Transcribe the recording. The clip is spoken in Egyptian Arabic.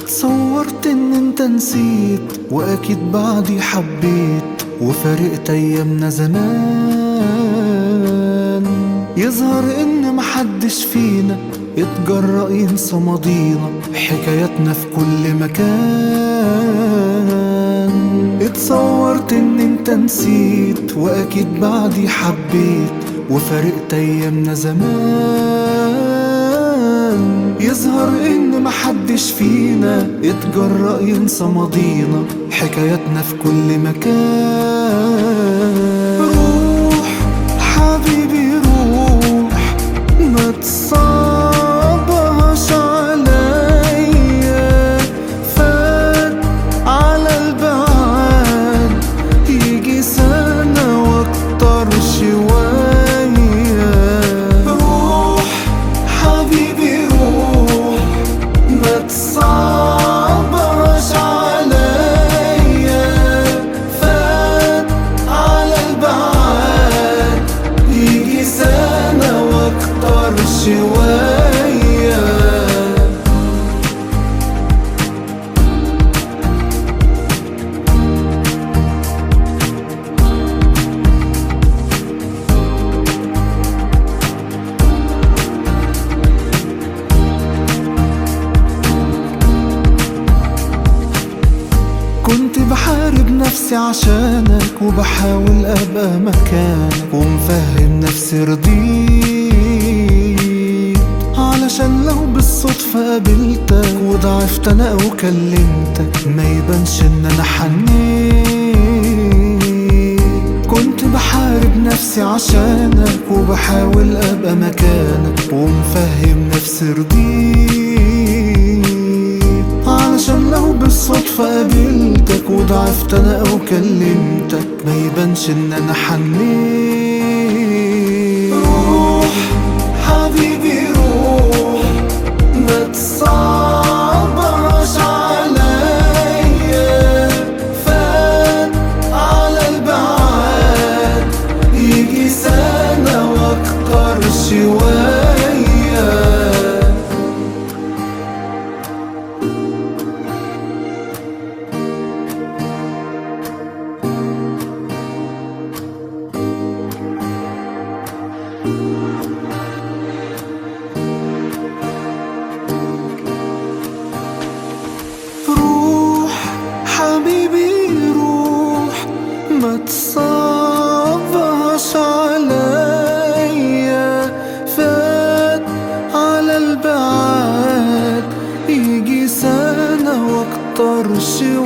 اتصورت ان انت نسيت واكيد بعدي حبيت وفارقت ايامنا زمان يظهر ان محدش فينا اتجرأ ينسى ماضينا حكاياتنا في كل مكان اتصورت ان انت نسيت واكيد بعدي حبيت وفارقت ايامنا زمان يظهر ان محدش فينا اتجرأ ينسى ماضينا حكاياتنا في كل مكان روح حبيبي روح ما تصعبهاش عليا فات على البعاد يجي سنة واكتر شوية روح حبيبي روح ما تصعبهاش عليا فات على البعاد يجي سنة واكتر شوية كنت بحارب نفسي عشانك وبحاول ابقى مكانك ومفهم نفسي رضيت علشان لو بالصدفة قابلتك وضعفت انا او كلمتك ما يبانش ان انا حنيت كنت بحارب نفسي عشانك وبحاول ابقى مكانك ومفهم نفسي رضيت علشان لو بالصدفة قابلتك وضعفت انا او كلمتك ما يبانش ان انا حنيت روح حبيبي روح ما تصعبهاش عليا فات على البعاد يجي سنة واكتر شوية روح حبيبي روح ما تصعبهاش عليا فات على البعاد يجي سنة واكتر شوية